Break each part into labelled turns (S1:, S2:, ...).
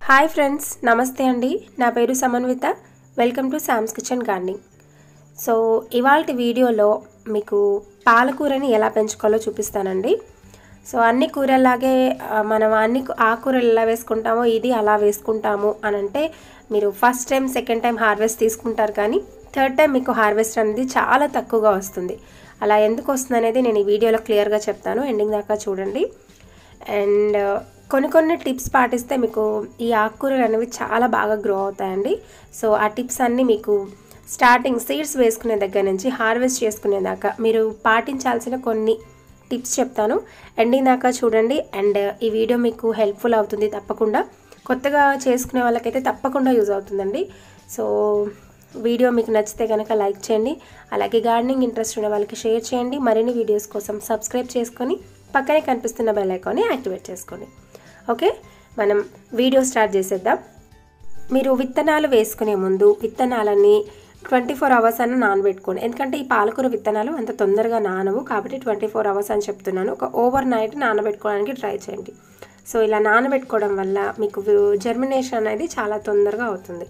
S1: Hi friends నమస్తే అండి నా పేరు Samanvitha welcome to Sam's kitchen gardening so ఇవాళ వీడియోలో మీకు పాలకూరని ఎలా పెంచుకోవాలో చూపిస్తానండి సో అన్ని కూరల్లాగే ఆ, మనం అన్ని కు- ఆకుకూరలు ఎలా వేసుకుంటామో ఇది అలా వేసుకుంటాము అని అంటే మీరు first time second time harvest తీసుకుంటారు కానీ థర్డ్ టైం మీకు హార్వెస్ట్ అనేది చాలా తక్కువగా వస్తుంది అలా ఎందుకు వస్తుంది అనేది నేను ఈ వీడియోలో క్లియర్గా చెప్తాను ఎండింగ్ దాకా చూడండి అండ్ కొన్ని కొన్ని టిప్స్ పాటిస్తే మీకు ఈ ఆకుకూరలు అనేవి చాలా బాగా గ్రో అవుతాయండి సో ఆ టిప్స్ అన్నీ మీకు స్టార్టింగ్ సీడ్స్ వేసుకునే దగ్గర నుంచి హార్వెస్ట్ చేసుకునే దాకా మీరు పాటించాల్సిన కొన్ని టిప్స్ చెప్తాను ఎండింగ్ దాకా చూడండి అండ్ ఈ వీడియో మీకు హెల్ప్ఫుల్ అవుతుంది తప్పకుండా కొత్తగా చేసుకునే వాళ్ళకైతే తప్పకుండా యూజ్ అవుతుందండి సో వీడియో మీకు నచ్చితే కనుక లైక్ చేయండి అలాగే గార్డెనింగ్ ఇంట్రెస్ట్ ఉన్న వాళ్ళకి షేర్ చేయండి మరిన్ని వీడియోస్ కోసం సబ్స్క్రైబ్ చేసుకొని పక్కనే కనిపిస్తున్న బెల్ ఐకాన్ని యాక్టివేట్ చేసుకోండి ఓకే మనం వీడియో స్టార్ట్ చేసేద్దాం మీరు విత్తనాలు వేసుకునే ముందు విత్తనాలని ట్వంటీ ఫోర్ అవర్స్ అన్న నానబెట్టుకోండి ఎందుకంటే ఈ పాలకూర విత్తనాలు అంత తొందరగా నానవు కాబట్టి ట్వంటీ ఫోర్ అవర్స్ అని చెప్తున్నాను ఒక ఓవర్ నైట్ నానబెట్టుకోవడానికి ట్రై చేయండి సో ఇలా నానబెట్టుకోవడం వల్ల మీకు జర్మినేషన్ అనేది చాలా తొందరగా అవుతుంది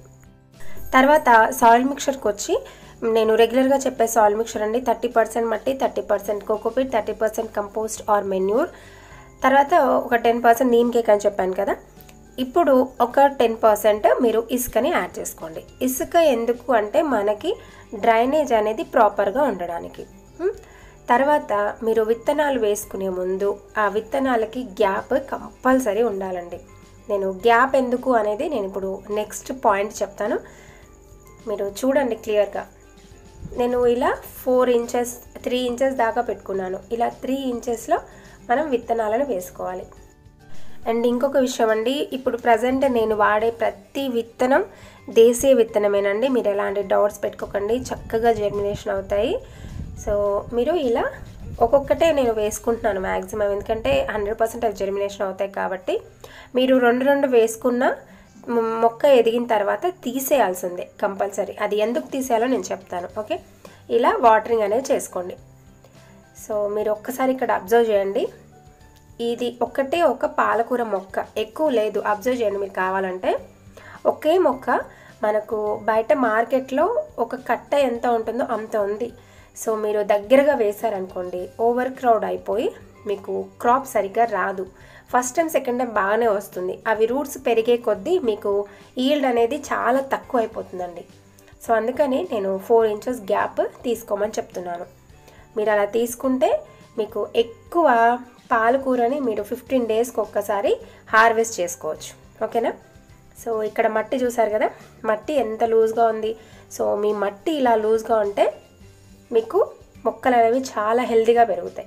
S1: తర్వాత సాయిల్ మిక్చర్కి వచ్చి నేను రెగ్యులర్గా చెప్పే సాయిల్ మిక్చర్ అండి థర్టీ పర్సెంట్ మట్టి thirty percent cocopeat thirty percent compost or manure తర్వాత ఒక టెన్ పర్సెంట్ నీమ్ కేక్ అని చెప్పాను కదా ఇప్పుడు ఒక టెన్ పర్సెంట్ మీరు ఇసుకని యాడ్ చేసుకోండి ఇసుక ఎందుకు అంటే మనకి డ్రైనేజ్ అనేది ప్రాపర్గా ఉండడానికి హ్మ్? తర్వాత మీరు విత్తనాలు వేసుకునే ముందు ఆ విత్తనాలకి గ్యాప్ కంపల్సరీ ఉండాలండి నేను గ్యాప్ ఎందుకు అనేది నేను ఇప్పుడు నెక్స్ట్ పాయింట్ చెప్తాను మీరు చూడండి క్లియర్గా నేను ఇలా ఫోర్ ఇంచెస్ త్రీ ఇంచెస్ దాకా పెట్టుకున్నాను ఇలా త్రీ ఇంచెస్లో మనం విత్తనాలను వేసుకోవాలి అండ్ ఇంకొక విషయం అండి ఇప్పుడు ప్రజెంట్ నేను వాడే ప్రతి విత్తనం దేశీయ విత్తనమేనండి మీరు ఎలాంటి డౌట్స్ పెట్టుకోకండి చక్కగా జర్మినేషన్ అవుతాయి సో మీరు ఇలా ఒక్కొక్కటే నేను వేసుకుంటున్నాను మ్యాక్సిమం ఎందుకంటే హండ్రెడ్ పర్సెంట్ అవి జర్మినేషన్ అవుతాయి కాబట్టి మీరు రెండు రెండు వేసుకున్న మ- మొక్క ఎదిగిన తర్వాత తీసేయాల్సిందే కంపల్సరీ అది ఎందుకు తీసేయాలో నేను చెప్తాను ఓకే ఇలా వాటరింగ్ అనేది చేసుకోండి సో మీరు ఒక్కసారి ఇక్కడ అబ్జర్వ్ చేయండి ఇది ఒకటే ఒక పాలకూర మొక్క ఎక్కువ లేదు అబ్జర్వ్ చేయండి మీకు కావాలంటే ఒకే మొక్క మనకు బయట మార్కెట్లో ఒక కట్ట ఎంత ఉంటుందో అంత ఉంది సో మీరు దగ్గరగా వేశారనుకోండి ఓవర్ క్రౌడ్ అయిపోయి మీకు క్రాప్ సరిగ్గా రాదు ఫస్ట్ టైం సెకండ్ టైం బాగానే వస్తుంది అవి రూట్స్ పెరిగే కొద్దీ మీకు ఈల్డ్ అనేది చాలా తక్కువ అయిపోతుందండి సో అందుకని నేను ఫోర్ ఇంచెస్ గ్యాప్ తీసుకోమని చెప్తున్నాను మీరు అలా తీసుకుంటే మీకు ఎక్కువ పాలకూరని మీరు ఫిఫ్టీన్ డేస్కి ఒక్కసారి హార్వెస్ట్ చేసుకోవచ్చు ఓకేనా సో ఇక్కడ మట్టి చూసారు కదా మట్టి ఎంత లూజ్గా ఉంది సో మీ మట్టి ఇలా లూజ్గా ఉంటే మీకు మొక్కలు అనేవి చాలా హెల్తీగా పెరుగుతాయి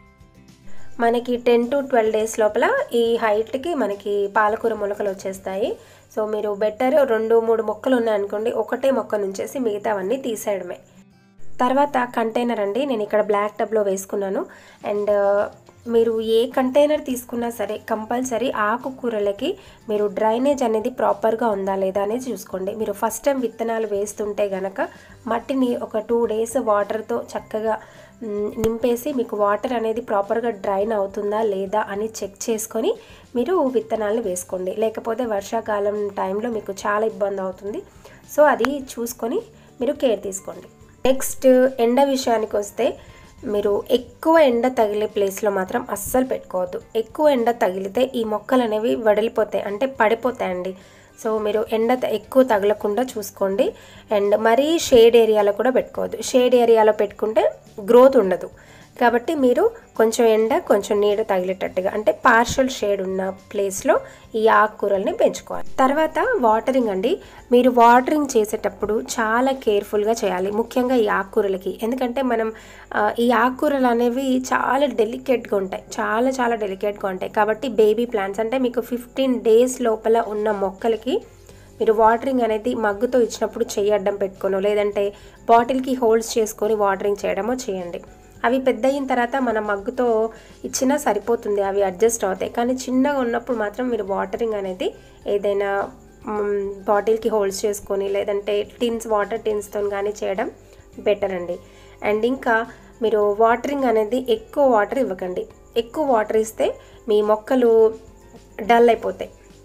S1: మనకి టెన్ టు ట్వెల్వ్ డేస్ లోపల ఈ హైట్కి మనకి పాలకూర మొలకలు వచ్చేస్తాయి సో మీరు బెటర్ రెండు మూడు మొక్కలు ఉన్నాయనుకోండి ఒకటే మొక్క నుంచేసి మిగతావన్నీ తీసేయడమే తర్వాత కంటైనర్ అండి నేను ఇక్కడ బ్లాక్ టబ్లో వేసుకున్నాను అండ్ మీరు ఏ కంటైనర్ తీసుకున్నా సరే కంపల్సరీ ఆకుకూరలకి మీరు డ్రైనేజ్ అనేది ప్రాపర్గా ఉందా లేదా అనేది చూసుకోండి మీరు ఫస్ట్ టైం విత్తనాలు వేస్తుంటే గనక మట్టిని ఒక టూ డేస్ వాటర్తో చక్కగా మ్, నింపేసి మీకు వాటర్ అనేది ప్రాపర్గా డ్రైన్ అవుతుందా లేదా అని చెక్ చేసుకొని మీరు విత్తనాలు వేసుకోండి లేకపోతే వర్షాకాలం టైంలో మీకు చాలా ఇబ్బంది అవుతుంది సో అది చూసుకొని మీరు కేర్ తీసుకోండి నెక్స్ట్ ఎండ విషయానికి వస్తే మీరు ఎక్కువ ఎండ తగిలే ప్లేస్లో మాత్రం అస్సలు పెట్టుకోవద్దు ఎక్కువ ఎండ తగిలితే ఈ మొక్కలు అనేవి వడిలిపోతాయి అంటే పడిపోతాయండి సో మీరు ఎండ త- ఎక్కువ తగలకుండా చూసుకోండి అండ్ మరీ షేడ్ ఏరియాలో కూడా పెట్టుకోవద్దు షేడ్ ఏరియాలో పెట్టుకుంటే గ్రోత్ ఉండదు కాబట్టి మీరు కొంచెం ఎండ కొంచెం నీడ తగిలేటట్టుగా అంటే పార్షల్ షేడ్ ఉన్న ప్లేస్లో ఈ ఆకుకూరల్ని పెంచుకోవాలి తర్వాత వాటరింగ్ అండి మీరు వాటరింగ్ చేసేటప్పుడు చాలా కేర్ఫుల్గా చేయాలి ముఖ్యంగా ఈ ఆకుకూరలకి ఎందుకంటే మనం ఆ, ఈ ఆకుకూరలు అనేవి చాలా డెలికేట్గా ఉంటాయి చాలా చాలా డెలికేట్గా ఉంటాయి కాబట్టి బేబీ ప్లాంట్స్ అంటే మీకు ఫిఫ్టీన్ డేస్ లోపల ఉన్న మొక్కలకి మీరు వాటరింగ్ అనేది మగ్గుతో ఇచ్చినప్పుడు చెయ్యి అడ్డం పెట్టుకోనో లేదంటే బాటిల్కి హోల్డ్స్ చేసుకొని వాటరింగ్ చేయడమో చేయండి అవి పెద్ద అయిన తర్వాత మన మగ్గుతో ఇచ్చినా సరిపోతుంది అవి అడ్జస్ట్ అవుతాయి కానీ చిన్నగా ఉన్నప్పుడు మాత్రం మీరు వాటరింగ్ అనేది ఏదైనా మ్, బాటిల్కి హోల్డ్స్ చేసుకొని లేదంటే టిన్స్ వాటర్ టిన్స్తో కానీ చేయడం బెటర్ అండి అండ్ ఇంకా మీరు వాటరింగ్ అనేది ఎక్కువ వాటర్ ఇవ్వకండి ఎక్కువ వాటర్ ఇస్తే మీ మొక్కలు డల్ అయిపోతాయి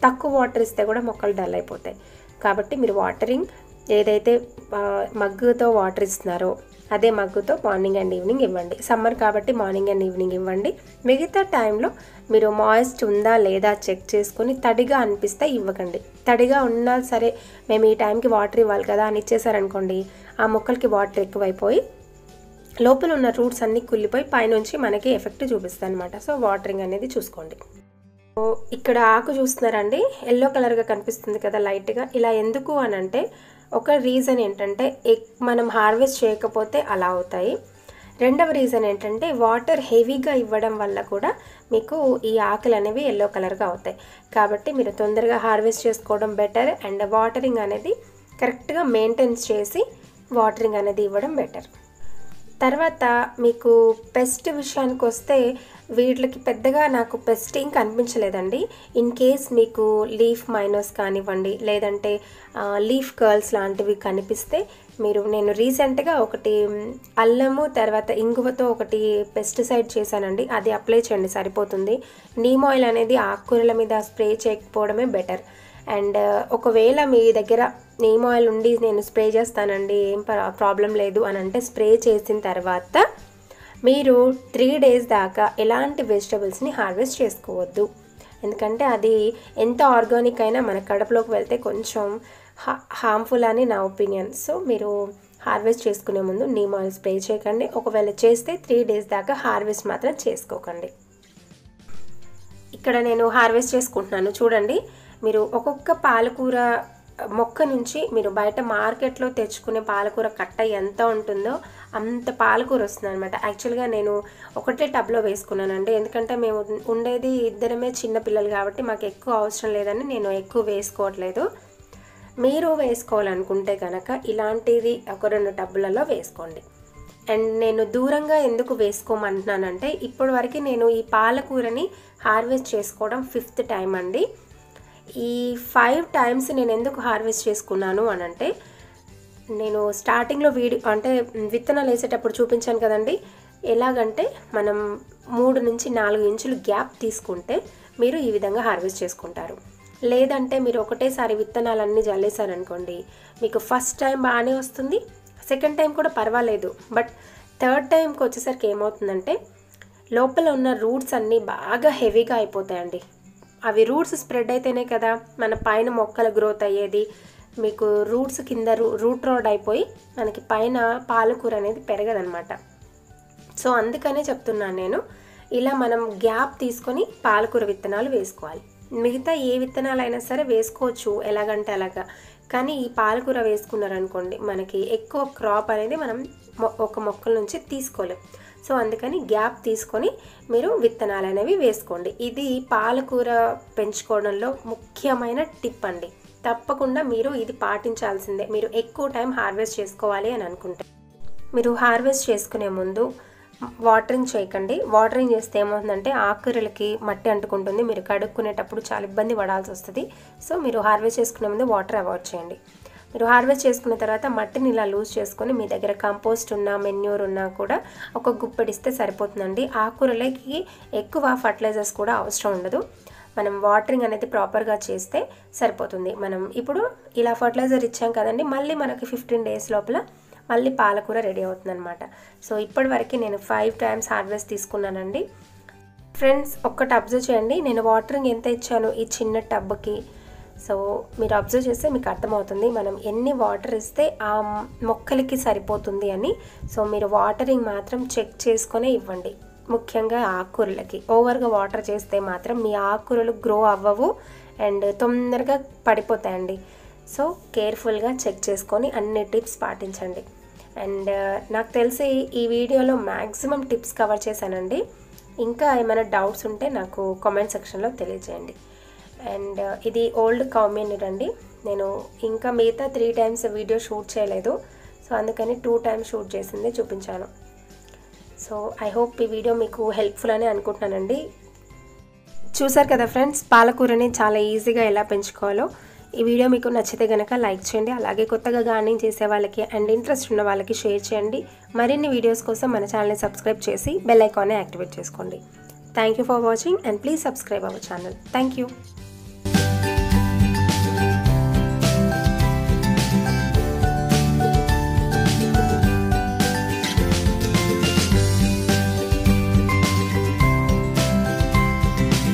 S1: తక్కువ వాటర్ ఇస్తే కూడా మొక్కలు డల్ అయిపోతాయి కాబట్టి మీరు వాటరింగ్ ఏదైతే ఆ, మగ్గుతో వాటర్ ఇస్తున్నారో అదే మగ్గుతో మార్నింగ్ అండ్ ఈవినింగ్ ఇవ్వండి సమ్మర్ కాబట్టి మార్నింగ్ అండ్ ఈవినింగ్ ఇవ్వండి మిగతా టైంలో మీరు మాయిస్ట్ ఉందా లేదా చెక్ చేసుకొని తడిగా అనిపిస్తే ఇవ్వకండి తడిగా ఉన్నా సరే మేము ఈ టైంకి వాటర్ ఇవ్వాలి కదా అని ఇచ్చేసారనుకోండి ఆ మొక్కలకి వాటర్ ఎక్కువైపోయి లోపల ఉన్న రూట్స్ అన్నీ కుళ్ళిపోయి పైనుంచి మనకి ఎఫెక్ట్ చూపిస్తాయి అనమాట సో వాటరింగ్ అనేది చూసుకోండి సో ఇక్కడ ఆకు చూస్తున్నారండి ఎల్లో కలర్గా కనిపిస్తుంది కదా లైట్గా ఇలా ఎందుకు అని అంటే ఒక రీజన్ ఏంటంటే ఎక్ మనం హార్వెస్ట్ చేయకపోతే అలా అవుతాయి రెండవ రీజన్ ఏంటంటే వాటర్ హెవీగా ఇవ్వడం వల్ల కూడా మీకు ఈ ఆకులు అనేవి ఎల్లో కలర్గా అవుతాయి కాబట్టి మీరు తొందరగా హార్వెస్ట్ చేసుకోవడం బెటర్ అండ్ వాటరింగ్ అనేది కరెక్ట్గా మెయింటైన్ చేసి వాటరింగ్ అనేది ఇవ్వడం బెటర్ తర్వాత మీకు పెస్ట్ విషయానికి వస్తే వీటికి పెద్దగా నాకు పెస్ట్ ఏం కనిపించలేదండి ఇన్ కేస్ మీకు లీఫ్ మైనస్ కానివ్వండి లేదంటే లీఫ్ కర్ల్స్ లాంటివి కనిపిస్తే మీరు నేను రీసెంట్గా ఒకటి మ్, అల్లము తర్వాత ఇంగువతో ఒకటి పెస్టిసైడ్ చేశానండి అది అప్లై చేయండి సరిపోతుంది నీమ్ ఆయిల్ అనేది ఆకుకూరల మీద స్ప్రే చేయకపోవడమే బెటర్ అండ్ ఒకవేళ మీ దగ్గర నీమ్ ఆయిల్ ఉండి నేను స్ప్రే చేస్తానండి ఏం ప్రాబ్లం లేదు అని అంటే స్ప్రే చేసిన తర్వాత మీరు త్రీ డేస్ దాకా ఎలాంటి వెజిటబుల్స్ని హార్వెస్ట్ చేసుకోవద్దు ఎందుకంటే అది ఎంత ఆర్గానిక్ అయినా మన కడుపులోకి వెళ్తే కొంచెం హా హార్మ్ఫుల్ అని నా ఒపీనియన్ సో మీరు హార్వెస్ట్ చేసుకునే ముందు నీమ్ ఆయిల్ స్ప్రే చేయకండి ఒకవేళ చేస్తే త్రీ డేస్ దాకా హార్వెస్ట్ మాత్రం చేసుకోకండి ఇక్కడ నేను హార్వెస్ట్ చేసుకుంటున్నాను చూడండి మీరు ఒక్కొక్క పాలకూర మొక్క నుంచి మీరు బయట మార్కెట్లో తెచ్చుకునే పాలకూర కట్ట ఎంత ఉంటుందో అంత పాలకూర వస్తుంది అనమాట యాక్చువల్గా నేను ఒకటే టబ్లో వేసుకున్నానండి ఎందుకంటే మేము ఉండేది ఇద్దరమే చిన్న పిల్లలు కాబట్టి మాకు ఎక్కువ అవసరం లేదని నేను ఎక్కువ వేసుకోవట్లేదు మీరు వేసుకోవాలనుకుంటే కనుక ఇలాంటిది ఒక రెండు టబ్బులలో వేసుకోండి అండ్ నేను దూరంగా ఎందుకు వేసుకోమంటున్నానంటే ఇప్పటి వరకు నేను ఈ పాలకూరని హార్వెస్ట్ చేసుకోవడం ఫిఫ్త్ టైం అండి ఈ ఫైవ్ టైమ్స్ నేను ఎందుకు హార్వెస్ట్ చేసుకున్నాను అని అంటే నేను స్టార్టింగ్లో వీడియో అంటే విత్తనాలు వేసేటప్పుడు చూపించాను కదండి ఎలాగంటే మనం మూడు నుంచి నాలుగు ఇంచులు గ్యాప్ తీసుకుంటే మీరు ఈ విధంగా హార్వెస్ట్ చేసుకుంటారు లేదంటే మీరు ఒకటేసారి విత్తనాలన్నీ జల్లేశారనుకోండి మీకు ఫస్ట్ టైం బాగానే వస్తుంది సెకండ్ టైం కూడా పర్వాలేదు బట్ థర్డ్ టైంకి వచ్చేసరికి ఏమవుతుందంటే లోపల ఉన్న రూట్స్ అన్నీ బాగా హెవీగా అయిపోతాయండి అవి రూట్స్ స్ప్రెడ్ అయితేనే కదా మన పైన మొక్కల గ్రోత్ అయ్యేది మీకు రూట్స్ కింద రూ- రూట్ రోడ్ అయిపోయి మనకి పైన పాలకూర అనేది పెరగదనమాట సో అందుకనే చెప్తున్నాను నేను ఇలా మనం గ్యాప్ తీసుకొని పాలకూర విత్తనాలు వేసుకోవాలి మిగతా ఏ విత్తనాలు అయినా సరే వేసుకోవచ్చు ఎలాగంటే అలాగా కానీ ఈ పాలకూర వేసుకున్నారనుకోండి మనకి ఎక్కువ క్రాప్ అనేది మనం మొ- ఒక మొక్కల నుంచి తీసుకోలేం సో అందుకని గ్యాప్ తీసుకొని మీరు విత్తనాలు అనేవి వేసుకోండి ఇది పాలకూర పెంచుకోవడంలో ముఖ్యమైన టిప్ అండి తప్పకుండా మీరు ఇది పాటించాల్సిందే మీరు ఎక్కువ టైం హార్వెస్ట్ చేసుకోవాలి అని అనుకుంటే మీరు హార్వెస్ట్ చేసుకునే ముందు వాటరింగ్ చేయకండి వాటరింగ్ చేస్తే ఏమవుతుందంటే ఆకుకూరలకి మట్టి అంటుకుంటుంది మీరు కడుక్కునేటప్పుడు చాలా ఇబ్బంది పడాల్సి వస్తుంది సో మీరు హార్వెస్ట్ చేసుకునే ముందు వాటర్ అవాయిడ్ చేయండి మీరు హార్వెస్ట్ చేసుకున్న తర్వాత మట్టిని ఇలా లూజ్ చేసుకొని మీ దగ్గర కంపోస్ట్ ఉన్నా మెన్యూర్ ఉన్నా కూడా ఒక గుప్పెడిస్తే సరిపోతుందండి ఆకుకూరలకి ఎక్కువ ఫర్టిలైజర్స్ కూడా అవసరం ఉండదు మనం వాటరింగ్ అనేది ప్రాపర్గా చేస్తే సరిపోతుంది మనం ఇప్పుడు ఇలా ఫర్టిలైజర్ ఇచ్చాం కదండి మళ్ళీ మనకి ఫిఫ్టీన్ డేస్ లోపల మళ్ళీ పాలకూర రెడీ అవుతుందన్నమాట సో ఇప్పటి వరకు నేను ఫైవ్ టైమ్స్ హార్వెస్ట్ తీసుకున్నానండి ఫ్రెండ్స్ ఒక్కటి అబ్జర్వ్ చేయండి నేను వాటరింగ్ ఎంత ఇచ్చాను ఈ చిన్న టబ్కి సో మీరు అబ్జర్వ్ చేస్తే మీకు అర్థమవుతుంది మనం ఎన్ని వాటర్ ఇస్తే ఆ మొక్కలకి సరిపోతుంది అని సో మీరు వాటరింగ్ మాత్రం చెక్ చేసుకొనే ఇవ్వండి ముఖ్యంగా ఆకుకూరలకి ఓవర్గా వాటర్ చేస్తే మాత్రం మీ ఆకుకూరలు గ్రో అవ్వవు అండ్ తొందరగా పడిపోతాయండి సో కేర్ఫుల్గా చెక్ చేసుకొని అన్ని టిప్స్ పాటించండి అండ్ నాకు తెలిసి ఈ వీడియోలో మ్యాక్సిమం టిప్స్ కవర్ చేశానండి ఇంకా ఏమైనా డౌట్స్ ఉంటే నాకు కామెంట్ సెక్షన్లో తెలియజేయండి అండ్ ఇది ఓల్డ్ కామెంట్ అండి నేను ఇంకా మిగతా త్రీ టైమ్స్ వీడియో షూట్ చేయలేదు సో అందుకని టూ టైమ్స్ షూట్ చేసింది చూపించాను సో ఐ హోప్ ఈ వీడియో మీకు హెల్ప్ఫుల్ అని అనుకుంటున్నానండి చూసారు కదా ఫ్రెండ్స్ పాలకూరని చాలా ఈజీగా ఎలా పెంచుకోవాలో ఈ వీడియో మీకు నచ్చితే కనుక లైక్ చేయండి అలాగే కొత్తగా గార్డెనింగ్ చేసే వాళ్ళకి అండ్ ఇంట్రెస్ట్ ఉన్న వాళ్ళకి షేర్ చేయండి మరిన్ని వీడియోస్ కోసం మన ఛానల్ని సబ్స్క్రైబ్ చేసి బెల్ ఐకాన్ని యాక్టివేట్ చేసుకోండి thank you for watching and please subscribe our channel thank you